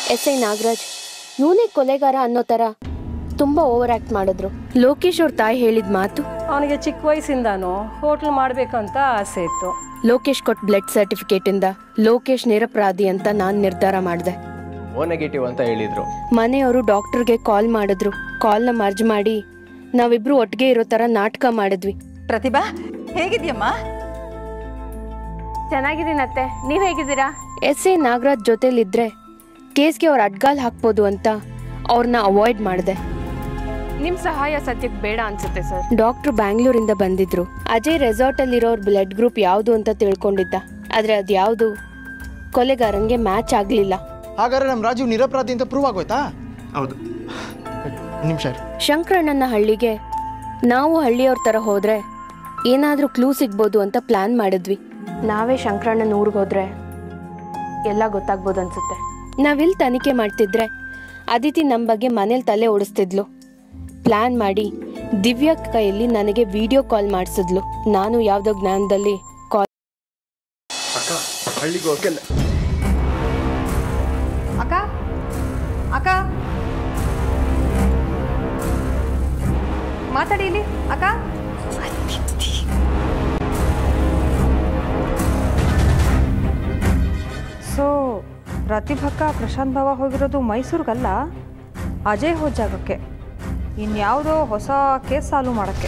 S I Nagaraj ಇವನೇ ಕೊಲೆಗಾರ ಅನ್ನೋ ಥರ ತುಂಬ ಓವರ್ ಆ್ಯಕ್ಟ್ ಮಾಡಿದ್ರು ಲೋಕೇಶ್ ಅವ್ರ ತಾಯಿ ಹೇಳಿದ ಮಾತು ಅವನಿಗೆ ಚಿಕ್ಕ ವಯಸ್ಸಿಂದಾನು ಹೋಟ್ಲ್ ಮಾಡಬೇಕಂತ ಆಸೆ ಇತ್ತು ಲೋಕೇಶ್ ಕೊಟ್ಟ ಬ್ಲಡ್ ಸರ್ಟಿಫಿಕೇಟಿಂದ ಲೋಕೇಶ್ ನಿರಪರಾಧಿ ಅಂತ ನಾನು ನಿರ್ಧಾರ ಮಾಡಿದೆ ಓ ನೆಗೆಟಿವ್ ಅಂತ ಹೇಳಿದ್ರು ಮನೆಯವರು ಡಾಕ್ಟರ್ಗೆ ಕಾಲ್ ಮಾಡಿದ್ರು ಕಾಲ್ನ ಮರ್ಜ್ ಮಾಡಿ ನಾವಿಬ್ರು ಒಟ್ಟಿಗೆ ಇರೋ ಥರ ನಾಟಕ ಮಾಡಿದ್ವಿ ಪ್ರತಿಭಾ ಹೇಗಿದ್ಯಮ್ಮ ಚೆನ್ನಾಗಿದ್ದೀನತ್ತೆ ನೀವು ಹೇಗಿದ್ದೀರಾ ಎಸ್ ಎ ನಾಗರಾಜ್ ಜೊತೆಲಿದ್ರೆ ಕೇಸ್ಗೆ ಅವ್ರ ಅಡ್ಗಾಲ್ ಹಾಕ್ಬೋದು ಅಂತ ಅವ್ರನ್ನ ಅವಾಯ್ಡ್ ಮಾಡಿದೆ ನಿಮ್ ಸಹಾಯ ಸದ್ಯಕ್ಕೆ ಬೇಡ ಅನ್ಸುತ್ತೆ ಸರ್ ಡಾಕ್ಟರ್ ಬ್ಯಾಂಗ್ಳೂರಿಂದ ಬಂದಿದ್ರು ಅಜಯ್ ರೆಸಾರ್ಟ್ ಅಲ್ಲಿರೋರ್ ಬ್ಲಡ್ ಗ್ರೂಪ್ ಯಾವುದು ಅಂತ ತಿಳ್ಕೊಂಡಿದ್ದ ಆದ್ರೆ ಅದು ಯಾವುದು ಕೊಲೆಗಾರನ್ಗೆ ಮ್ಯಾಚ್ ಆಗ್ಲಿಲ್ಲ ಹಾಗಾದ್ರೆ ನಮ್ಮ ರಾಜೀವ್ ನಿರಪರಾಧಿ ಅಂತ ಪ್ರೂವ್ ಆಗೋಯ್ತಾ ಹೌದು ನಿಮಿಷ ಶಂಕರಣ್ಣನ ಹಳ್ಳಿಗೆ ನಾವು ಹಳ್ಳಿಯವ್ರ ಥರ ಹೋದ್ರೆ ಏನಾದರೂ ಕ್ಲೂ ಸಿಗ್ಬೋದು ಅಂತ ಪ್ಲಾನ್ ಮಾಡಿದ್ವಿ ನಾವೇ ಶಂಕರಣ್ಣನ ಊರಿಗೆ ಹೋದ್ರೆ ಎಲ್ಲ ಗೊತ್ತಾಗ್ಬೋದು ಅನ್ಸುತ್ತೆ ನಾವಿಲ್ಲಿ ತನಿಖೆ ಮಾಡ್ತಿದ್ರೆ ಅದಿತಿ ನಮ್ಮ ಬಗ್ಗೆ ಮನೇಲಿ ತಲೆ ಓಡಿಸ್ತಿದ್ಲು ಪ್ಲಾನ್ ಮಾಡಿ ದಿವ್ಯಾ ಕೈಯಲ್ಲಿ ನನಗೆ ವಿಡಿಯೋ ಕಾಲ್ ಮಾಡಿಸಿದ್ಲು ನಾನು ಯಾವುದೋ ಜ್ಞಾನದಲ್ಲಿ ಕಾಲ್ ಅಕ್ಕ ಹಳ್ಳಿಗೆ ಹೋಗಕ್ಕೆ ಅಕ್ಕ ಅಕ್ಕ ಮಾತಾಡಿ ಇಲ್ಲಿ ಅಕ್ಕ ಸೊ ಪ್ರತಿಭಕ್ಕ ಪ್ರಶಾಂತ್ ಭಾವ ಹೋಗಿರೋದು ಮೈಸೂರಿಗಲ್ಲ ಅಜಯ್ ಹೋದ ಜಾಗಕ್ಕೆ ಇನ್ಯಾವುದೋ ಹೊಸ ಕೇಸ್ ಸಾಲ್ವ್ ಮಾಡೋಕ್ಕೆ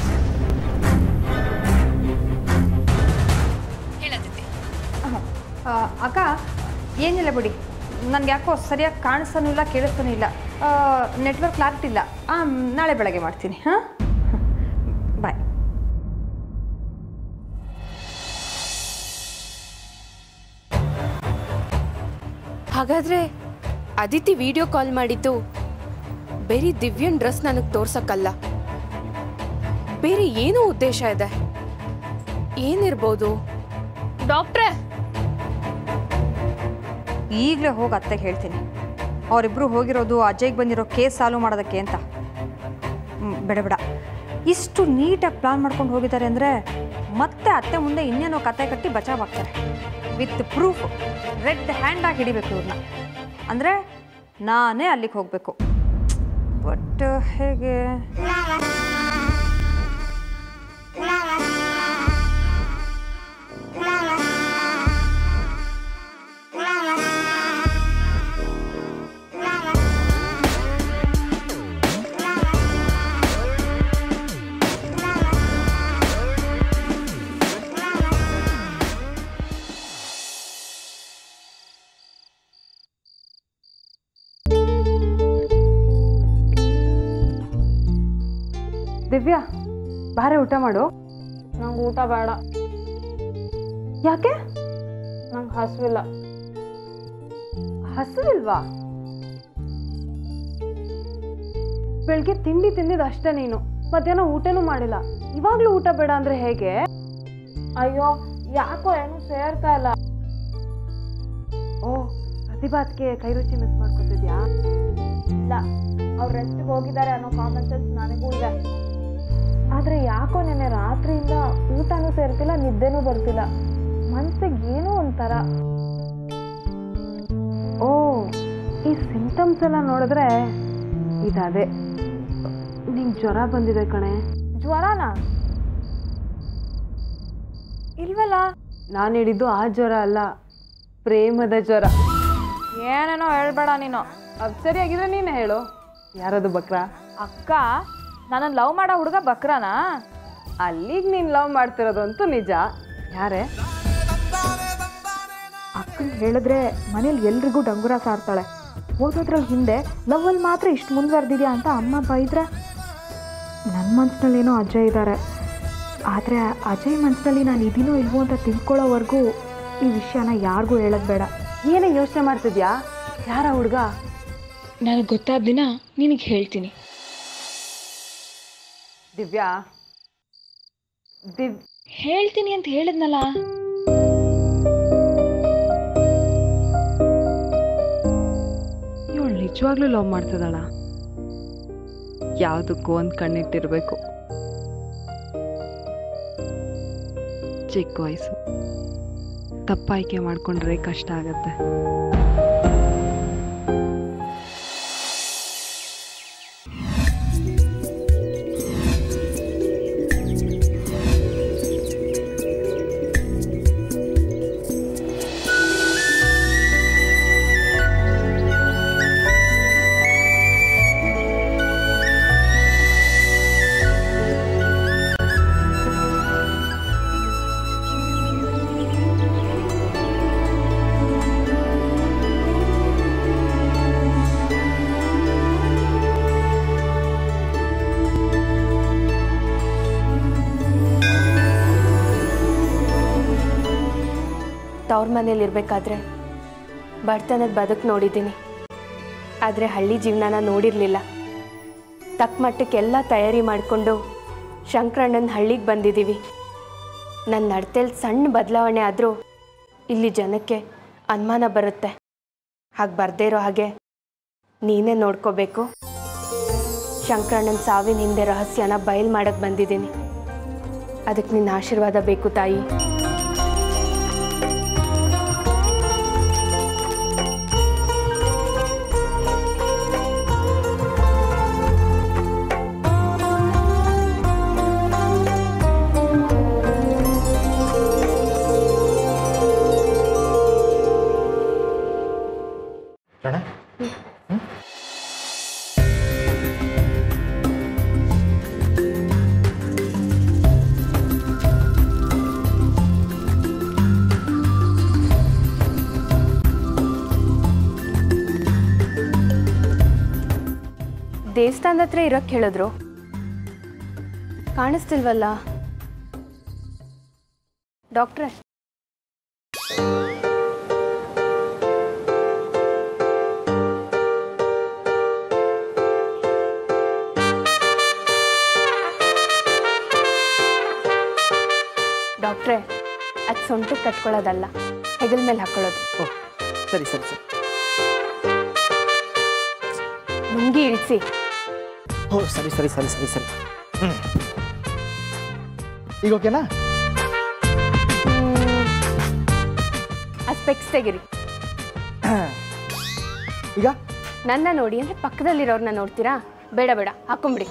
ಆಹಾ. ಆ, ಅಕ್ಕ ಏನಿಲ್ಲ ಬಿಡಿ ನನಗೆ ಯಾಕೋ ಸರಿಯಾಗಿ ಕಾಣಿಸ್ತಾನೂ ಇಲ್ಲ ಕೇಳಿಸ್ತಾನೂ ಇಲ್ಲ ನೆಟ್ವರ್ಕ್ ಕ್ಲಾರಿಟಿ ಇಲ್ಲ ಆ, ನಾಳೆ ಬೆಳಗ್ಗೆ ಮಾಡ್ತೀನಿ ಹಾಂ ಬಾಯ್ ಹಾಗಾದ್ರೆ ಅದಿತಿ ವಿಡಿಯೋ ಕಾಲ್ ಮಾಡಿದ್ದು ಬೇರೆ ದಿವ್ಯನ್ ಡ್ರೆಸ್ ನನಗೆ ತೋರ್ಸಕ್ಕಲ್ಲ ಬೇರೆ ಏನೋ ಉದ್ದೇಶ ಇದೆ ಏನಿರ್ಬೋದು ಡಾಕ್ಟ್ರೇ ಈಗಲೇ ಹೋಗಿ ಅತ್ತೆಗೆ ಹೇಳ್ತೀನಿ ಅವರಿಬ್ಬರು ಹೋಗಿರೋದು ಅಜಯ್ಗೆ ಬಂದಿರೋ ಕೇಸ್ ಸಾಲ್ವ್ ಮಾಡೋದಕ್ಕೆ ಅಂತ ಹ್ಮ್, ಬೇಡ ಬೇಡ ಇಷ್ಟು ನೀಟಾಗಿ ಪ್ಲಾನ್ ಮಾಡ್ಕೊಂಡು ಹೋಗಿದ್ದಾರೆ ಅಂದರೆ ಮತ್ತೆ ಅತ್ತೆ ಮುಂದೆ ಇನ್ನೇನೋ ಕತೆ ಕಟ್ಟಿ ಬಚಾವಾಗ್ತಾರೆ ವಿತ್ ಪ್ರೂಫ್ ರೆಡ್ ಹ್ಯಾಂಡಾಗಿ ಹಿಡಿಬೇಕು ಇವ್ರನ್ನ ಅಂದರೆ ನಾನೇ ಅಲ್ಲಿಗೆ ಹೋಗಬೇಕು ಬಟ್ ಹೇಗೆ ದಿವ್ಯಾ ಬಾರೆ ಊಟ ಮಾಡು ನಂಗೆ ಊಟ ಬೇಡ ಯಾಕೆ ನಂಗೆ ಹಸುವಿಲ್ಲ ಹಸಿವಿಲ್ವಾ ಬೆಳಗ್ಗೆ ತಿಂಡಿ ತಿಂದಿದ್ದು ಅಷ್ಟೇ ನೀನು ಮಧ್ಯಾಹ್ನ ಊಟನೂ ಮಾಡಿಲ್ಲ ಇವಾಗ್ಲೂ ಊಟ ಬೇಡ ಅಂದ್ರೆ ಹೇಗೆ ಅಯ್ಯೋ ಯಾಕೋ ಏನು ಸೇರ್ತಾ ಇಲ್ಲ ಓ ಪ್ರತಿಭಾತ್ಗೆ ಕೈ ರುಚಿ ಮಿಸ್ ಮಾಡ್ಕೊತಿದ್ಯಾ ಇಲ್ಲ ಅವ್ರು ರೆಸ್ಟ್ಗೆ ಹೋಗಿದ್ದಾರೆ ಅನ್ನೋ ಕಾಮನ್ ಸೆನ್ಸ್ ನನಗೂ ಇದೆ ಆದ್ರೆ ಯಾಕೋ ನೆನ್ನೆ ರಾತ್ರಿಯಿಂದ ಊಟನೂ ಸೇರ್ತಿಲ್ಲ ನಿದ್ದೆನೂ ಬರ್ತಿಲ್ಲ ಮನ್ಸಿಗೆ ಏನೋ ಒಂಥರ ಓ ಈ ಸಿಂಟಮ್ಸ್ ಎಲ್ಲ ನೋಡಿದ್ರೆ ಇದದೇ ನಿಂಗೆ ಜ್ವರ ಬಂದಿದೆ ಕಣೆ ಜ್ವರನಾ ಇಲ್ವಲ್ಲ ನಾನು ಹೇಳಿದ್ದು ಆ ಜ್ವರ ಅಲ್ಲ ಪ್ರೇಮದ ಜ್ವರ ಏನೇನೋ ಹೇಳ್ಬೇಡ ನೀನು ಅದು ಸರಿಯಾಗಿದ್ರೆ ನೀನೇ ಹೇಳು ಯಾರದು ಬಕ್ರ ಅಕ್ಕ ನಾನು ಲವ್ ಮಾಡೋ ಹುಡುಗ ಬಕ್ರನಾ ಅಲ್ಲಿಗೆ ನೀನು ಲವ್ ಮಾಡ್ತಿರೋದು ಅಂತೂ ನಿಜ ಯಾರೇ ಅಕ್ಕನ ಹೇಳಿದ್ರೆ ಮನೇಲಿ ಎಲ್ರಿಗೂ ಡಂಗುರ ಸಾರ್ತಾಳೆ ಓದೋದ್ರಲ್ಲಿ ಹಿಂದೆ ಲವ್ವಲ್ಲಿ ಮಾತ್ರ ಇಷ್ಟು ಮುಂದುವರೆದಿದ್ಯಾ ಅಂತ ಅಮ್ಮ ಬೈದ್ರೆ ನನ್ನ ಮನ್ಸಿನಲ್ಲೇನೋ ಅಜಯ್ ಇದ್ದಾರೆ ಆದರೆ ಅಜಯ್ ಮನಸ್ಸಿನಲ್ಲಿ ನಾನು ಇದೀನೋ ಇಲ್ವೋ ಅಂತ ತಿಳ್ಕೊಳ್ಳೋವರೆಗೂ ಈ ವಿಷಯನ ಯಾರಿಗೂ ಹೇಳೋದು ಬೇಡ ಏನೇ ಯೋಚನೆ ಮಾಡ್ತಿದ್ಯಾ ಯಾರ ಹುಡುಗ ನನಗೆ ಗೊತ್ತಾದ ದಿನ ನಿನಗೆ ಹೇಳ್ತೀನಿ ದಿವ್ಯಾ ದಿವ್ ಹೇಳ್ತೀನಿ ಅಂತ ಹೇಳಿದ್ನಲ್ಲ ಇವಳು ನಿಜವಾಗ್ಲೂ ಲವ್ ಮಾಡ್ತಿದ್ದಾಳ ಯಾವುದಕ್ಕೂ ಒಂದು ಕಣ್ಣಿಟ್ಟಿರಬೇಕು ಚಿಕ್ಕ ವಯಸ್ಸು ತಪ್ಪಾಯ್ಕೆ ಮಾಡ್ಕೊಂಡ್ರೆ ಕಷ್ಟ ಆಗತ್ತೆ ತವ್ರ ಮನೇಲಿ ಇರಬೇಕಾದ್ರೆ ಬಡತನದ ಬದುಕು ನೋಡಿದ್ದೀನಿ ಆದರೆ ಹಳ್ಳಿ ಜೀವನನ ನೋಡಿರಲಿಲ್ಲ ತಕ್ಕ ಮಟ್ಟಕ್ಕೆಲ್ಲ ತಯಾರಿ ಮಾಡಿಕೊಂಡು ಶಂಕರಣ್ಣನ ಹಳ್ಳಿಗೆ ಬಂದಿದ್ದೀವಿ ನನ್ನ ನಡತೆಲಿ ಸಣ್ಣ ಬದಲಾವಣೆ ಆದರೂ ಇಲ್ಲಿ ಜನಕ್ಕೆ ಅನುಮಾನ ಬರುತ್ತೆ ಹಾಗೆ ಬರ್ದೇ ಇರೋ ಹಾಗೆ ನೀನೇ ನೋಡ್ಕೋಬೇಕು ಶಂಕರಣ್ಣನ ಸಾವಿನ ಹಿಂದೆ ರಹಸ್ಯನ ಬಯಲು ಮಾಡಕ್ಕೆ ಬಂದಿದ್ದೀನಿ ಅದಕ್ಕೆ ನಿನ್ನ ಆಶೀರ್ವಾದ ಬೇಕು ತಾಯಿ ರಣ ದೇವಸ್ಥಾನದ ಹತ್ರ ಇರೋಕ್ಕೆ ಹೇಳಿದ್ರು ಕಾಣಿಸ್ತಿಲ್ವಲ್ಲ ಡಾಕ್ಟ್ರೆ ಡಾಕ್ಟ್ರೆ ಅದು ಸೊಂಟಕ್ಕೆ ಕಟ್ಕೊಳ್ಳೋದಲ್ಲ ಹೆಗಲ ಮೇಲೆ ಹಾಕೊಳ್ಳೋದು ಓಹ್ ಸರಿ ಸರಿ ಸರಿ ಮುಂಗಿ ಇಳಿಸಿ ಓ ಸರಿ ಸರಿ ಸರಿ ಸರಿ ಸರಿ ಹ್ಞೂ ಈಗ ಓಕೆನಾ ಆ ಸ್ಪೆಕ್ಸ್ ತೆಗಿರಿ ಈಗ ನನ್ನ ನೋಡಿ ಅಂದರೆ ಪಕ್ಕದಲ್ಲಿರೋರ್ನ ನೋಡ್ತೀರಾ ಬೇಡ ಬೇಡ ಹಾಕೊಂಬಿಡಿ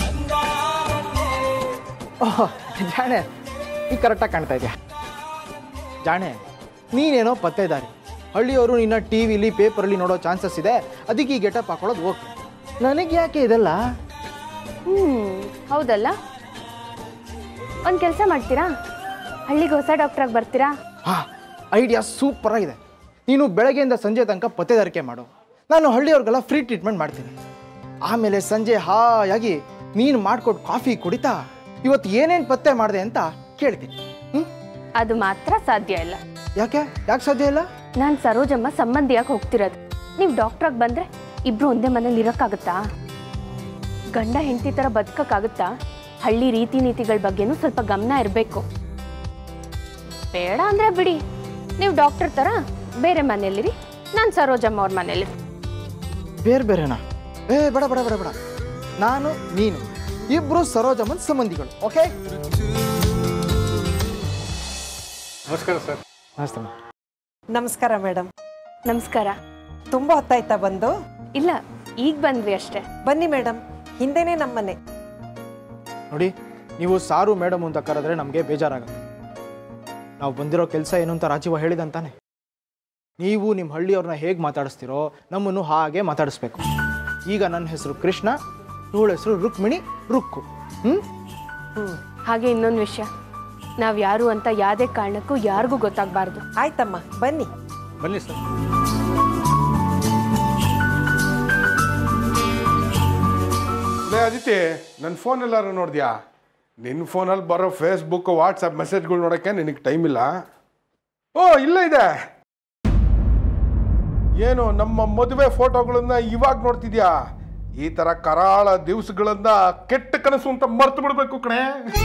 ಓಹ್ ಜಾಣೆ ಈಗ ಕರೆಕ್ಟಾಗಿ ಕಾಣ್ತಾ ಇದೆಯಾ ಜಾಣೆ ನೀನೇನೋ ಪತ್ತೆದಾರಿ ಹಳ್ಳಿಯವರು ನಿನ್ನ ಟಿ ವಿಲಿ ಪೇಪರಲ್ಲಿ ನೋಡೋ ಚಾನ್ಸಸ್ ಇದೆ ಅದಕ್ಕೆ ಈ ಗೆಟಪ್ ಹಾಕೊಳ್ಳೋದು ಓಕೆ ನನಗೆ ಯಾಕೆ ಇದೆಲ್ಲ ಹ್ಞೂ ಹೌದಲ್ಲ ಒಂದು ಕೆಲಸ ಮಾಡ್ತೀರಾ ಹಳ್ಳಿಗೆ ಹೊಸ ಡಾಕ್ಟ್ರಾಗಿ ಬರ್ತೀರಾ ಹಾಂ ಐಡಿಯಾ ಸೂಪರ್ ಆಗಿದೆ ನೀನು ಬೆಳಗ್ಗೆಯಿಂದ ಸಂಜೆ ತನಕ ಪತ್ತೆದಾರಿಕೆ ಮಾಡು ನಾನು ಹಳ್ಳಿಯವ್ರಿಗೆಲ್ಲ ಫ್ರೀ ಟ್ರೀಟ್ಮೆಂಟ್ ಮಾಡ್ತೀನಿ ಆಮೇಲೆ ಸಂಜೆ ಹಾಯಾಗಿ ನೀನು ಮಾಡ್ಕೊಟ್ಟು ಕಾಫಿ ಕುಡಿತಾ ಇವತ್ತು ಏನೇನು ಪತ್ತೆ ಮಾಡಿದೆ ಅಂತ ಕೇಳ್ತೀನಿ ಹ್ಞೂ ಅದು ಮಾತ್ರ ಸಾಧ್ಯ ಇಲ್ಲ ಯಾಕೆ ಯಾಕೆ ಸಾಧ್ಯ ಇಲ್ಲ ನಾನು ಸರೋಜಮ್ಮ ಸಂಬಂಧಿಯಾಗಿ ಹೋಗ್ತಿರೋದು ನೀವು ಡಾಕ್ಟ್ರಾಗಿ ಬಂದರೆ ಇಬ್ರು ಒಂದೇ ಮನೇಲಿ ಇರೋಕ್ಕಾಗುತ್ತಾ ಗಂಡ ಹೆಂಡತಿ ಥರ ಬದುಕಕ್ಕಾಗುತ್ತಾ ಹಳ್ಳಿ ರೀತಿ ನೀತಿಗಳ ಬಗ್ಗೆನೂ ಸ್ವಲ್ಪ ಗಮನ ಇರಬೇಕು ಬೇಡ ಅಂದರೆ ಬಿಡಿ ನೀವು ಡಾಕ್ಟರ್ ಥರ ಬೇರೆ ಮನೇಲಿರಿ ನಾನು ಸರೋಜಮ್ಮ ಅವ್ರ ಮನೇಲಿ ಬೇರೆ ಬೇರೆನಾ ಏ ಬೇಡ ಬೇಡ ಬೇಡ ಬೇಡ ನಾನು ನೀನು ಇಬ್ರು ಸರೋಜಮ್ಮನ್ ಸಂಬಂಧಿಗಳು ಓಕೆ ನಮಸ್ಕಾರ ಸರ್ ನಮಸ್ತೆ ನಮಸ್ಕಾರ ಮೇಡಮ್ ನಮಸ್ಕಾರ ತುಂಬ ಹೊತ್ತಾಯ್ತಾ ಬಂದು ಇಲ್ಲ ಈಗ ಬಂದ್ವಿ ಅಷ್ಟೇ ಬನ್ನಿ ಮೇಡಮ್ ಹಿಂದೆನೇ ನಮ್ಮನೆ ನೋಡಿ ನೀವು ಸಾರು ಮೇಡಮ್ ಅಂತ ಕರೆದ್ರೆ ನಮಗೆ ಬೇಜಾರಾಗುತ್ತೆ ನಾವು ಬಂದಿರೋ ಕೆಲಸ ಏನು ಅಂತ ರಾಜೀವ ಹೇಳಿದಂತಾನೆ ನೀವು ನಿಮ್ಮ ಹಳ್ಳಿಯವ್ರನ್ನ ಹೇಗೆ ಮಾತಾಡಿಸ್ತೀರೋ ನಮ್ಮನ್ನು ಹಾಗೆ ಮಾತಾಡಿಸ್ಬೇಕು ಈಗ ನನ್ನ ಹೆಸರು ಕೃಷ್ಣ ಇವಳ ಹೆಸರು ರುಕ್ಮಿಣಿ ರುಕ್ಕು ಹ್ಞೂ ಹಾಗೆ ಇನ್ನೊಂದು ವಿಷಯ ನಾವು ಯಾರು ಅಂತ ಯಾವುದೇ ಕಾರಣಕ್ಕೂ ಯಾರಿಗೂ ಗೊತ್ತಾಗಬಾರ್ದು ಆಯ್ತಮ್ಮ ಬನ್ನಿ ಬನ್ನಿ ಸರ್ ಲೇ ಅದಿತಿ ನನ್ನ ಫೋನ್ ಎಲ್ಲಾರು ನೋಡಿದ್ಯಾ ನಿನ್ನ ಫೋನಲ್ಲಿ ಬರೋ ಫೇಸ್ಬುಕ್ ವಾಟ್ಸಪ್ ಮೆಸೇಜ್ಗಳು ನೋಡೋಕ್ಕೆ ನಿನಗೆ ಟೈಮ್ ಇಲ್ಲ ಓ ಇಲ್ಲ ಇದೆ ಏನು ನಮ್ಮ ಮದುವೆ ಫೋಟೋಗಳನ್ನ ಇವಾಗ ನೋಡ್ತಿದ್ಯಾ ಈ ಥರ ಕರಾಳ ದಿವಸಗಳನ್ನ ಕೆಟ್ಟ ಕನಸು ಅಂತ ಮರ್ತು ಬಿಡ್ಬೇಕು ಕಣೆ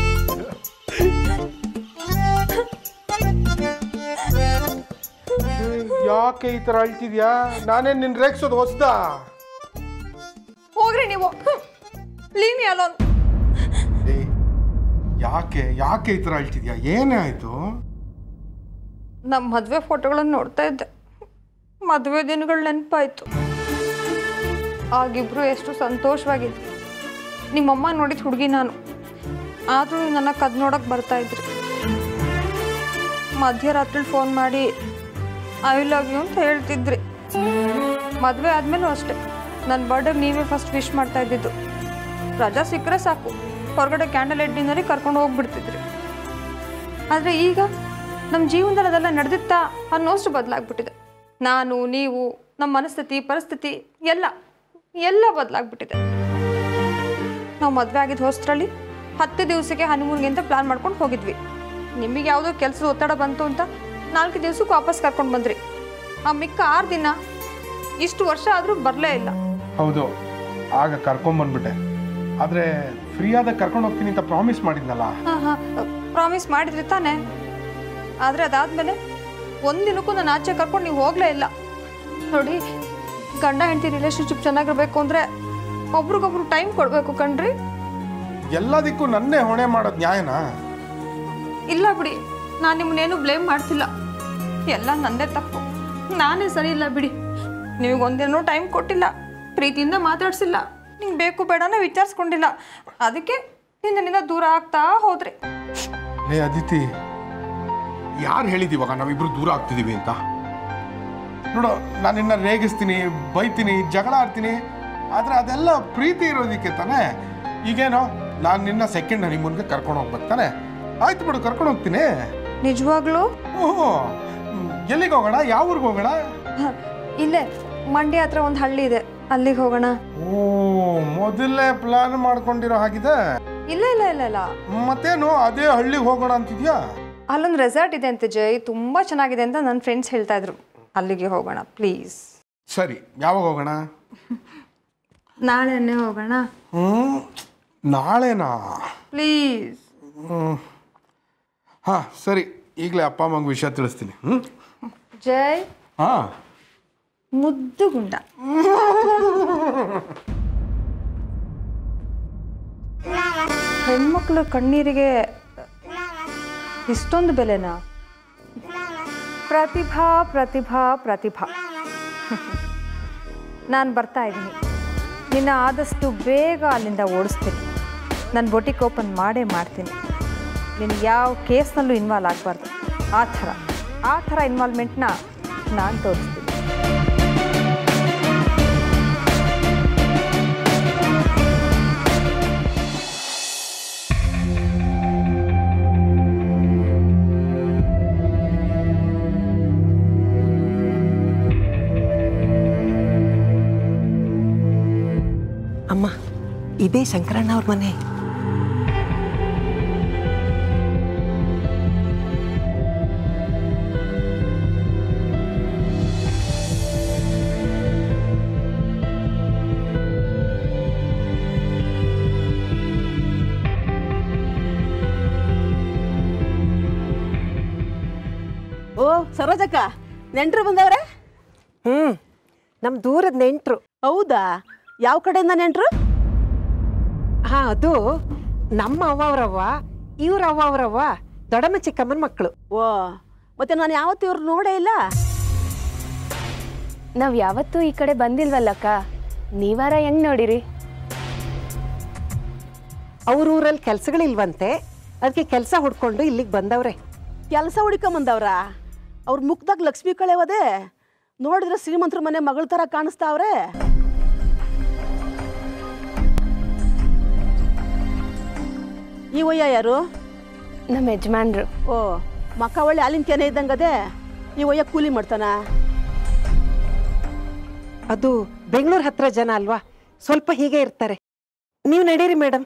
ಯಾಕೆ ಈ ಥರ ಅಳ್ತಿದ್ಯಾ ನಾನೇನು ನಿನ್ನ ರೇಗ್ಸೋದು ಹೊಸ್ದಾ ಹೋಗ್ರಿ ನೀವು ಲೀವ್ ಮಿ ಅಲೋನ್ ಏಯ್, ಯಾಕೆ ಯಾಕೆ ಈ ಥರ ಹೇಳ್ತಿದ್ಯಾ ಏನೇ ಆಯಿತು ನಮ್ಮ ಮದುವೆ ಫೋಟೋಗಳನ್ನು ನೋಡ್ತಾ ಇದ್ದೆ ಮದುವೆ ದಿನಗಳು ನೆನಪಾಯ್ತು ಆಗಿಬ್ರು ಎಷ್ಟು ಸಂತೋಷವಾಗಿದ್ದೆ ನಿಮ್ಮಮ್ಮ ನೋಡಿದ ಹುಡುಗಿ ನಾನು ಆದರೂ ನೀವು ನನ್ನ ಕದ್ ನೋಡಕ್ಕೆ ಬರ್ತಾ ಇದ್ರಿ ಮಧ್ಯರಾತ್ರಿ ಫೋನ್ ಮಾಡಿ ಐ ಲವ್ ಯು ಅಂತ ಹೇಳ್ತಿದ್ರಿ ಮದುವೆ ಆದಮೇಲೂ ಅಷ್ಟೆ ನನ್ನ ಬರ್ಡೇಗೆ ನೀವೇ ಫಸ್ಟ್ ವಿಶ್ ಮಾಡ್ತಾ ಇದ್ದಿದ್ದು ರಜಾ ಸಿಕ್ಕರೆ ಸಾಕು ಹೊರಗಡೆ ಕ್ಯಾಂಡಲ್ ಲೈಟ್ ಡಿನ್ನರಿಗೆ ಕರ್ಕೊಂಡು ಹೋಗ್ಬಿಡ್ತಿದ್ರಿ ಆದರೆ ಈಗ ನಮ್ಮ ಜೀವನದಲ್ಲಿ ಅದೆಲ್ಲ ನಡೆದಿತ್ತಾ ಅನ್ನೋಷ್ಟು ಬದಲಾಗ್ಬಿಟ್ಟಿದೆ ನಾನು ನೀವು ನಮ್ಮ ಮನಸ್ಥಿತಿ ಪರಿಸ್ಥಿತಿ ಎಲ್ಲ ಎಲ್ಲ ಬದಲಾಗ್ಬಿಟ್ಟಿದೆ ನಾವು ಮದುವೆ ಆಗಿದ್ದು ಹೊಸರಲ್ಲಿ ಹತ್ತು ದಿವಸಕ್ಕೆ ಹನಿಮೂನ್ಗೆ ಅಂತ ಪ್ಲಾನ್ ಮಾಡ್ಕೊಂಡು ಹೋಗಿದ್ವಿ ನಿಮಗೆ ಯಾವುದೋ ಕೆಲಸದ ಒತ್ತಡ ಬಂತು ಅಂತ ನಾಲ್ಕು ದಿವ್ಸಕ್ಕೆ ವಾಪಸ್ ಕರ್ಕೊಂಡು ಬಂದ್ರಿ ಆ ಮಿಕ್ಕ ಆರು ದಿನ ಇಷ್ಟು ವರ್ಷ ಆದರೂ ಬರಲೇ ಇಲ್ಲ ಹೌದು ಆಗ ಕರ್ಕೊಂಬಂದ್ಬಿಟ್ಟೆ ಆದರೆ ಫ್ರೀ ಆದಾಗ ಕರ್ಕೊಂಡು ಹೋಗ್ತೀನಿ ಅಂತ ಪ್ರಾಮಿಸ್ ಮಾಡಿದ್ನಲ್ಲ ಹಾಂ ಹಾಂ ಪ್ರಾಮಿಸ್ ಮಾಡಿದ್ರಿ ತಾನೇ ಆದರೆ ಅದಾದಮೇಲೆ ಒಂದಿನಕ್ಕೂ ನಾನು ಆಚೆ ಕರ್ಕೊಂಡು ನೀವು ಹೋಗಲೇ ಇಲ್ಲ ನೋಡಿ ಗಂಡ ಹೆಂಡತಿ ರಿಲೇಶನ್ಶಿಪ್ ಚೆನ್ನಾಗಿರ್ಬೇಕು ಅಂದರೆ ಒಬ್ರಿಗೊಬ್ರು ಟೈಮ್ ಕೊಡಬೇಕು ಕಣ್ರಿ ಎಲ್ಲದಕ್ಕೂ ನನ್ನೇ ಹೊಣೆ ಮಾಡೋದು ನ್ಯಾಯನಾ ಇಲ್ಲ ಬಿಡಿ ನಾನು ನಿಮ್ಮನ್ನೇನು ಬ್ಲೇಮ್ ಮಾಡ್ತಿಲ್ಲ ಎಲ್ಲ ನಂದೇ ತಪ್ಪು ನಾನೇ ಸರಿ ಇಲ್ಲ ಬಿಡಿ ನಿಮಗೆ ಒಂದಿನೂ ಟೈಮ್ ಕೊಟ್ಟಿಲ್ಲ ಪ್ರೀತಿಯಿಂದ ಮಾತಾಡ್ಸಿಲ್ಲ ನಿಂಗೆ ಬೇಕು ಬೇಡನ ವಿಚಾರಿಸ್ಕೊಂಡಿಲ್ಲ ಅದಕ್ಕೆ ನಿನ್ನಿಂದ ದೂರ ಆಗ್ತಾ ಹೋದ್ರಿ ಲೇ ಅದಿತಿ ಯಾರು ಹೇಳಿದೀವಾಗ ನಾವಿಬ್ರು ದೂರ ಆಗ್ತಿದೀವಿ ಅಂತ ನೋಡು ನಾನು ನಿನ್ನ ರೇಗಿಸ್ತೀನಿ ಬೈತೀನಿ ಜಗಳ ಆಡ್ತೀನಿ ಆದರೆ ಅದೆಲ್ಲ ಪ್ರೀತಿ ಇರೋದಕ್ಕೆ ತಾನೇ ಈಗೇನೋ ನಾನು ನಿನ್ನ ಸೆಕೆಂಡ್ ಹನಿಮೂನ್ಗೆ ಕರ್ಕೊಂಡು ಹೋಗ್ಬೇಕು ತಾನೆ ಆಯ್ತು ಬಿಡು ಕರ್ಕೊಂಡು ಹೋಗ್ತೀನಿ ನಿಜವಾಗ್ಲೂ ಓಹೋ ಎಲ್ಲಿಗೆ ಹೋಗೋಣ ಯಾವ ಊರಿಗೆ ಹೋಗೋಣ ಹ, ಇಲ್ಲೇ ಮಂಡ್ಯ ಹತ್ರ ಒಂದು ಹಳ್ಳಿ ಇದೆ ಅಲ್ಲಿಗೆ ಹೋಗೋಣ ಓ ಮೊದಲೇ ಪ್ಲಾನ್ ಮಾಡ್ಕೊಂಡಿರೋ ಹಾಗಿದೆ ಇಲ್ಲ ಇಲ್ಲ ಇಲ್ಲ ಇಲ್ಲ ಮತ್ತೇನು ಅದೇ ಹಳ್ಳಿಗೆ ಹೋಗೋಣ ಅಂತಿದ್ಯಾ ಅಲ್ಲೊಂದು ರೆಸಾರ್ಟ್ ಇದೆ ಅಂತೆ ಜೈ ತುಂಬ ಚೆನ್ನಾಗಿದೆ ಅಂತ ನನ್ನ ಫ್ರೆಂಡ್ಸ್ ಹೇಳ್ತಾ ಇದ್ರು ಅಲ್ಲಿಗೆ ಹೋಗೋಣ ಪ್ಲೀಸ್ ಸರಿ ಯಾವಾಗ ಹೋಗೋಣ ನಾಳೆನೇ ಹೋಗೋಣ ಹ್ಮ್ ನಾಳೆನಾ ಪ್ಲೀಸ್ ಹ್ಮ್ ಹಾಂ ಸರಿ ಈಗಲೇ ಅಪ್ಪ ಅಮ್ಮಂಗೆ ವಿಷಯ ತಿಳಿಸ್ತೀನಿ ಹ್ಞೂ ಜೈ ಹಾಂ ಮುದ್ದು ಗುಂಡ ಹೆಣ್ಮಕ್ಳು ಕಣ್ಣೀರಿಗೆ ಇಷ್ಟೊಂದು ಬೆಲೆನಾ ಪ್ರತಿಭಾ ಪ್ರತಿಭಾ ಪ್ರತಿಭಾ ನಾನು ಬರ್ತಾ ಇದ್ದೀನಿ ನಿನ್ನ ಆದಷ್ಟು ಬೇಗ ಅಲ್ಲಿಂದ ಓಡಿಸ್ತೀನಿ ನಾನು ಬೊಟಿಕ್ ಓಪನ್ ಮಾಡೇ ಮಾಡ್ತೀನಿ ನೀನು ಯಾವ ಕೇಸ್ನಲ್ಲೂ ಇನ್ವಾಲ್ವ್ ಆಗಬಾರ್ದು ಆ ಥರ ಆ ಥರ ಇನ್ವಾಲ್ವ್ಮೆಂಟ್ನ ನಾನು ತೋರಿಸ್ತೀನಿ ಅಮ್ಮ ಇದೇ ಶಂಕರಣ್ಣ ಅವ್ರ ಮನೆ ಓ ಸರೋಜಕ್ಕ ನೆಂಟ್ರು ಬಂದವ್ರೆ ಹ್ಞೂ ನಮ್ಮ ದೂರದ ನೆಂಟರು ಹೌದಾ ಯಾವ ಕಡೆಯಿಂದ ನೆಂಟ್ರು ಹಾಂ ಅದು ನಮ್ಮ ಅವ್ವ ಅವರವ್ವ ಇವ್ರ ಅವ್ವ ಅವರವ್ವ ದೊಡ್ಡಮ್ಮ ಚಿಕ್ಕಮ್ಮನ ಮಕ್ಕಳು ಓ ಮತ್ತೆ ನಾನು ಯಾವತ್ತೂ ಇವ್ರು ನೋಡೇ ಇಲ್ಲ ನಾವ್ ಯಾವತ್ತೂ ಈ ಕಡೆ ಬಂದಿಲ್ವಲ್ಲಕ್ಕ ನೀವಾರ ಹೆಂಗ್ ನೋಡಿರಿ ಅವ್ರ ಊರಲ್ಲಿ ಕೆಲಸಗಳಿಲ್ವಂತೆ ಅದಕ್ಕೆ ಕೆಲಸ ಹುಡ್ಕೊಂಡು ಇಲ್ಲಿಗೆ ಬಂದವ್ರೆ ಕೆಲಸ ಹುಡ್ಕೊಂಬಂದವ್ರ ಅವ್ರ ಮುಖದಾಗ ಲಕ್ಷ್ಮಿ ಕಳೆವದೆ ನೋಡಿದ್ರೆ ಶ್ರೀಮಂತರ ಮನೆ ಮಗಳ ಥರ ಕಾಣಿಸ್ತಾವ್ರೆ ಈ ಒಯ್ಯ ಯಾರು ನಮ್ಮ ಯಜಮಾನ್ರು ಓ ಮಕ್ಕ ಒಳ್ಳೆ ಹಾಲಿನ ಕೆನೆ ಇದ್ದಂಗದೆ ಈ ಒಯ್ಯ ಕೂಲಿ ಮಾಡ್ತಾನ ಅದು ಬೆಂಗಳೂರು ಹತ್ರ ಜನ ಅಲ್ವಾ ಸ್ವಲ್ಪ ಹೀಗೆ ಇರ್ತಾರೆ ನೀವು ನಡೀರಿ ಮೇಡಮ್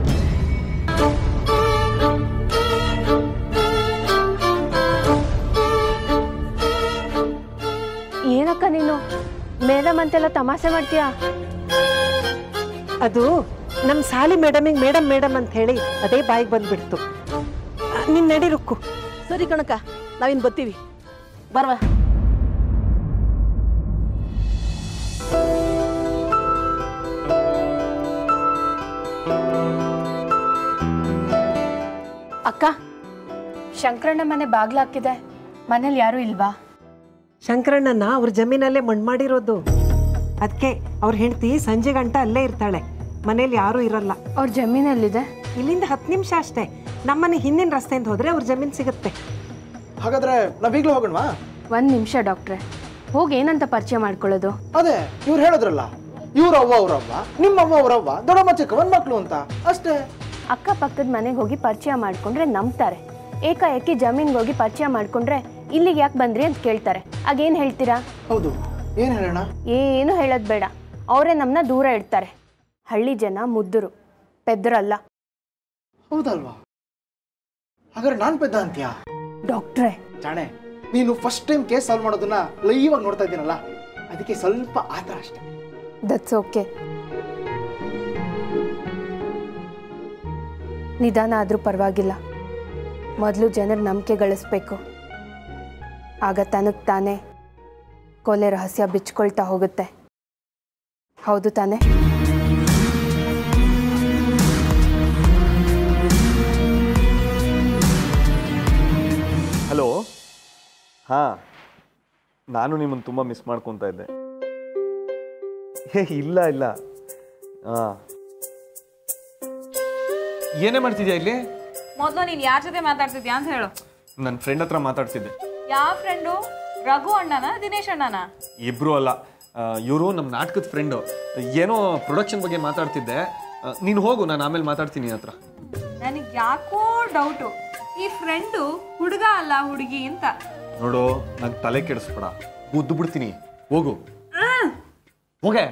ಏನಕ್ಕ ನೀನು ಮೇಡಮ್ ಅಂತೆಲ್ಲ ತಮಾಷೆ ಮಾಡ್ತೀಯಾ ಅದು ನಮ್ಮ ಸಾಲಿ ಮೇಡಮಿಗೆ ಮೇಡಮ್ ಮೇಡಮ್ ಅಂತ ಹೇಳಿ ಅದೇ ಬಾಯಿಗೆ ಬಂದ್ಬಿಡ್ತು ನೀನು ನಡಿ ರುಕ್ಕು ಸರಿ ಕಣಕ್ಕ ನಾವಿನ್ ಬರ್ತೀವಿ ಬರ್ವಾ ಅಕ್ಕ ಶಂಕರಣ್ಣ ಮನೆ ಬಾಗ್ಲು ಹಾಕಿದೆ ಮನೇಲಿ ಯಾರೂ ಇಲ್ವಾ ಶಂಕರಣ್ಣನ ಅವ್ರ ಜಮೀನಲ್ಲೇ ಮಣ್ಣು ಮಾಡಿರೋದು ಅದಕ್ಕೆ ಅವ್ರ ಹೆಂಡತಿ ಸಂಜೆ ಗಂಟ ಅಲ್ಲೇ ಇರ್ತಾಳೆ ಮನೇಲಿ ಯಾರೂ ಇರಲ್ಲ ಅವ್ರ ಜಮೀನಲ್ಲಿದೆ ಇಲ್ಲಿಂದ ಹತ್ತು ನಿಮಿಷ ಅಷ್ಟೇ ನಮ್ಮನೆ ಹಿಂದಿನ ರಸ್ತೆಯಿಂದ ಹೋದ್ರೆ ಅವ್ರ ಜಮೀನು ಸಿಗುತ್ತೆ ಹಾಗಾದ್ರೆ ನಾವೀಗಲೂ ಹೋಗೋಣವಾ ಒಂದ್ ನಿಮಿಷ ಡಾಕ್ಟ್ರೆ ಹೋಗಿ ಏನಂತ ಪರಿಚಯ ಮಾಡ್ಕೊಳ್ಳೋದು ಅದೇ ಇವ್ರು ಹೇಳಿದ್ರಲ್ಲ ಇವ್ರ ಅವ್ವ ಅವ್ರವ್ವ ನಿಮ್ಮ ಅವ್ವ ಅವ್ರವ್ವ ದೊಡ್ಡಮ್ಮ ಚಿಕ್ಕವನ್ ಮಕ್ಳು ಅಂತ ಅಷ್ಟೇ ಅಕ್ಕಪಕ್ಕದ ಮನೆಗೆ ಹೋಗಿ ಪರಿಚಯ ಮಾಡ್ಕೊಂಡ್ರೆ ನಂಬ್ತಾರೆ ಏಕಾಏಕಿ ಜಮೀನ್ಗೆ ಹೋಗಿ ಪರಿಚಯ ಮಾಡ್ಕೊಂಡ್ರೆ ಇಲ್ಲಿಗೆ ಯಾಕೆ ಬಂದ್ರಿ ಅಂತ ಕೇಳ್ತಾರೆ ಆಗೇನು ಹೇಳ್ತೀರಾ ಹೌದು ಏನ್ ಹೇಳೋಣ ಏನು ಹೇಳೋದು ಬೇಡ ಅವರೇ ನಮ್ಮನ್ನ ದೂರ ಇಡ್ತಾರೆ ಹಳ್ಳಿ ಜನ ಮುದ್ದರು ಪೆದ್ರಲ್ಲ ಹೌದಲ್ವಾ ಹಾಗಾದ್ರೆ ನಾನ್ ಪೆದ್ದ ಅಂತ್ಯಾ ಡಾಕ್ಟ್ರೇ ಜಾಣೆ ನೀನು ಫಸ್ಟ್ ಟೈಮ್ ಕೇಸ್ ಸಾಲ್ವ್ ಮಾಡೋದನ್ನ ಲೈವ್ ಆಗಿ ನೋಡ್ತಾ ಇದ್ದೀನಲ್ಲ ಅದಕ್ಕೆ ಸ್ವಲ್ಪ ಆತರ ಅಷ್ಟೇ ದಟ್ಸ್ ಓಕೆ ನಿಧಾನ ಆದರೂ ಪರವಾಗಿಲ್ಲ ಮೊದಲು ಜನರ ನಂಬಿಕೆ ಗಳಿಸ್ಬೇಕು ಆಗ ತನಗೆ ತಾನೇ ಕೊಲೆ ರಹಸ್ಯ ಬಿಚ್ಕೊಳ್ತಾ ಹೋಗುತ್ತೆ ಹೌದು ತಾನೇ ಹಲೋ ಹಾಂ ನಾನು ನಿಮ್ಮನ್ನು ತುಂಬ ಮಿಸ್ ಮಾಡ್ಕೊತಾ ಇದ್ದೆ ಹೇ ಇಲ್ಲ ಇಲ್ಲ ಹಾಂ ಏನೇ ಮಾಡ್ತಿದ್ಯಾ ಇಲ್ಲಿ ಮೊದಲು ನೀನು ಯಾರ ಜೊತೆ ಮಾತಾಡ್ತಿದ್ಯಾ ಅಂತ ಹೇಳು ನನ್ನ ಫ್ರೆಂಡ್ ಹತ್ರ ಮಾತಾಡ್ತಿದ್ದೆ ಯಾವ ಫ್ರೆಂಡು ರಘು ಅಣ್ಣನ ದಿನೇಶ್ ಅಣ್ಣನ ಇಬ್ರು ಅಲ್ಲ ಇವರು ನಮ್ಮ ನಾಟಕದ ಫ್ರೆಂಡು ಏನೋ ಪ್ರೊಡಕ್ಷನ್ ಬಗ್ಗೆ ಮಾತಾಡ್ತಿದ್ದೆ ಆ, ನೀನು ಹೋಗು ನಾನು ಆಮೇಲೆ ಮಾತಾಡ್ತೀನಿ ನಿನ್ ಹತ್ರ ನನಗೆ ಯಾಕೋ ಡೌಟು ಈ ಫ್ರೆಂಡು ಹುಡುಗ ಅಲ್ಲ ಹುಡುಗಿ ಅಂತ ನೋಡು ನಂಗೆ ತಲೆ ಕೆಡಿಸ್ಬೇಡ ಉದ್ದು ಬಿಡ್ತೀನಿ ಹೋಗು ಹೋಗೆ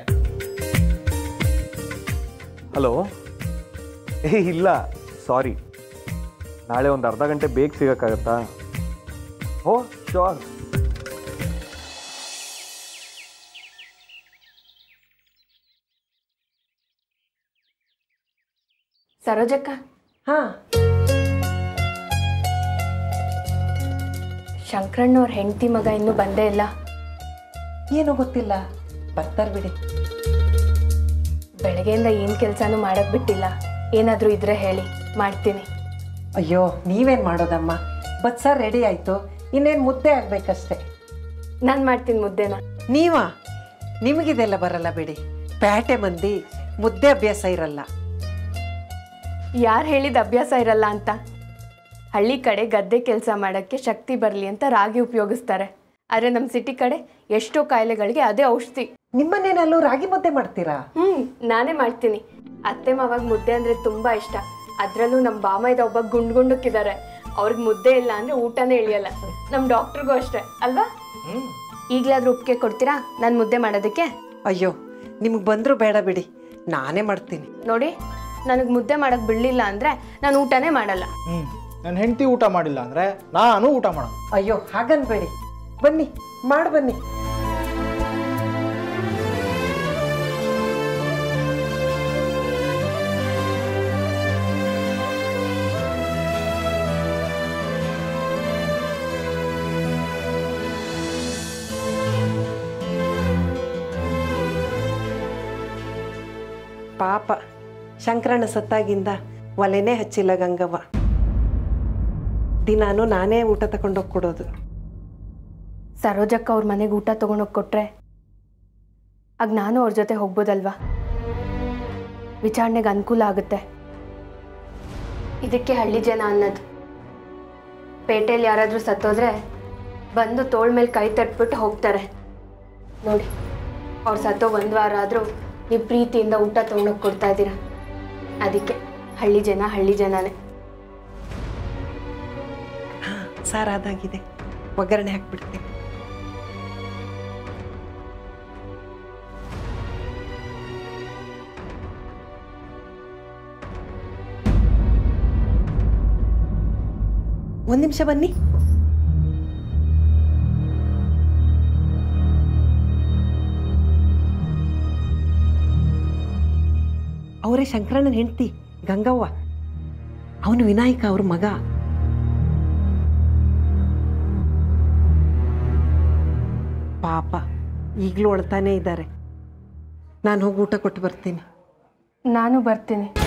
ಹಲೋ ಏ ಇಲ್ಲ ಸಾರಿ ನಾಳೆ ಒಂದು ಅರ್ಧ ಗಂಟೆ ಬೇಗ ಸಿಗೋಕ್ಕಾಗತ್ತಾ ಓ ಶೋರ್ ಸರೋಜಕ್ಕ ಹಾ ಶಂಕರಣ್ಣವ್ರ ಹೆಂಡತಿ ಮಗ ಇನ್ನೂ ಬಂದೇ ಇಲ್ಲ ಏನೋ ಗೊತ್ತಿಲ್ಲ ಬರ್ತಾರೆ ಬಿಡಿ ಬೆಳಗ್ಗೆಯಿಂದ ಏನು ಕೆಲಸನೂ ಮಾಡಕ್ ಬಿಟ್ಟಿಲ್ಲ ಏನಾದರೂ ಇದ್ರೆ ಹೇಳಿ ಮಾಡ್ತೀನಿ ಅಯ್ಯೋ ನೀವೇನು ಮಾಡೋದಮ್ಮ ಬತ್ಸ ರೆಡಿ ಆಯಿತು ಇನ್ನೇನು ಮುದ್ದೆ ಆಗಬೇಕಷ್ಟೆ ನಾನು ಮಾಡ್ತೀನಿ ಮುದ್ದೆನ ನೀವಾ ನಿಮಗಿದೆಲ್ಲ ಬರಲ್ಲ ಬಿಡಿ ಪ್ಯಾಟೆ ಮಂದಿ ಮುದ್ದೆ ಅಭ್ಯಾಸ ಇರಲ್ಲ ಯಾರು ಹೇಳಿದ ಅಭ್ಯಾಸ ಇರಲ್ಲ ಅಂತ ಹಳ್ಳಿ ಕಡೆ ಗದ್ದೆ ಕೆಲಸ ಮಾಡೋಕ್ಕೆ ಶಕ್ತಿ ಬರಲಿ ಅಂತ ರಾಗಿ ಉಪಯೋಗಿಸ್ತಾರೆ ಆದರೆ ನಮ್ಮ ಸಿಟಿ ಕಡೆ ಎಷ್ಟೋ ಕಾಯಿಲೆಗಳಿಗೆ ಅದೇ ಔಷಧಿ ನಿಮ್ಮನೇನಲ್ಲೂ ರಾಗಿ ಮುದ್ದೆ ಮಾಡ್ತೀರಾ ಹ್ಞೂ ನಾನೇ ಮಾಡ್ತೀನಿ ಅತ್ತೆ ಮಾವಾಗ ಮುದ್ದೆ ಅಂದರೆ ತುಂಬ ಇಷ್ಟ ಅದರಲ್ಲೂ ನಮ್ಮ ಬಾಮೈದ ಒಬ್ಬ ಗುಂಡ್ ಗುಂಡಕ್ಕಿದ್ದಾರೆ ಅವ್ರಿಗೆ ಮುದ್ದೆ ಇಲ್ಲ ಅಂದರೆ ಊಟನೇ ಇಳಿಯಲ್ಲ ನಮ್ಮ ಡಾಕ್ಟ್ರಿಗೂ ಅಷ್ಟೇ ಅಲ್ವಾ ಈಗಲಾದ್ರೂ ಒಪ್ಪಿಗೆ ಕೊಡ್ತೀರಾ ನಾನು ಮುದ್ದೆ ಮಾಡೋದಕ್ಕೆ ಅಯ್ಯೋ ನಿಮ್ಗೆ ಬಂದರೂ ಬೇಡ ಬಿಡಿ ನಾನೇ ಮಾಡ್ತೀನಿ ನೋಡಿ ನನಗೆ ಮುದ್ದೆ ಮಾಡೋಕ್ಕೆ ಬಿಡಲಿಲ್ಲ ಅಂದರೆ ನಾನು ಊಟನೇ ಮಾಡಲ್ಲ ಹ್ಮ್ ನನ್ನ ಹೆಂಡತಿ ಊಟ ಮಾಡಿಲ್ಲ ಅಂದ್ರೆ ನಾನು ಊಟ ಮಾಡೋದು ಅಯ್ಯೋ ಹಾಗನ್ಬೇಡಿ ಬನ್ನಿ ಮಾಡಿ ಬನ್ನಿ ಪಾಪ ಶಂಕರಣ್ಣ ಸತ್ತಾಗಿಂದ ಒಲೆನೇ ಹಚ್ಚಿಲ್ಲ ಗಂಗವ್ವ ದಿನಾನು ನಾನೇ ಊಟ ತಗೊಂಡೋಗಿ ಕೊಡೋದು ಸರೋಜಕ್ಕ ಅವ್ರ ಮನೆಗೆ ಊಟ ತೊಗೊಂಡೋಗಿ ಕೊಟ್ರೆ ಆಗ ನಾನು ಅವ್ರ ಜೊತೆ ಹೋಗ್ಬೋದಲ್ವಾ ವಿಚಾರಣೆಗೆ ಅನುಕೂಲ ಆಗುತ್ತೆ ಇದಕ್ಕೆ ಹಳ್ಳಿ ಜನ ಅನ್ನೋದು ಪೇಟೆಯಲ್ಲಿ ಯಾರಾದರೂ ಸತ್ತೋದ್ರೆ ಬಂದು ತೋಳ್ ಮೇಲೆ ಕೈ ತಟ್ಬಿಟ್ಟು ಹೋಗ್ತಾರೆ ನೋಡಿ ಅವ್ರು ಸತ್ತೋ ಒಂದು ವಾರ ಆದರೂ ನೀವು ಪ್ರೀತಿಯಿಂದ ಊಟ ತೊಗೊಂಡೋಗಿ ಕೊಡ್ತಾ ಇದ್ದೀರಾ ಅದಕ್ಕೆ ಹಳ್ಳಿ ಜನ ಹಳ್ಳಿ ಜನನೇ ಸಾರಾದಾಗಿದೆ ಒಗ್ಗರಣೆ ಹಾಕ್ಬಿಡ್ತೀನಿ ಒಂದು ನಿಮಿಷ ಬನ್ನಿ ಅವರೇ ಶಂಕರಣ್ಣನ ಹೆಂಡತಿ ಗಂಗವ್ವ ಅವನು ವಿನಾಯಕ ಅವ್ರ ಮಗ ಪಾಪ ಈಗಲೂ ಅಳ್ತಾನೇ ಇದ್ದಾರೆ ನಾನು ಹೋಗಿ ಊಟ ಕೊಟ್ಟು ಬರ್ತೀನಿ ನಾನು ಬರ್ತೀನಿ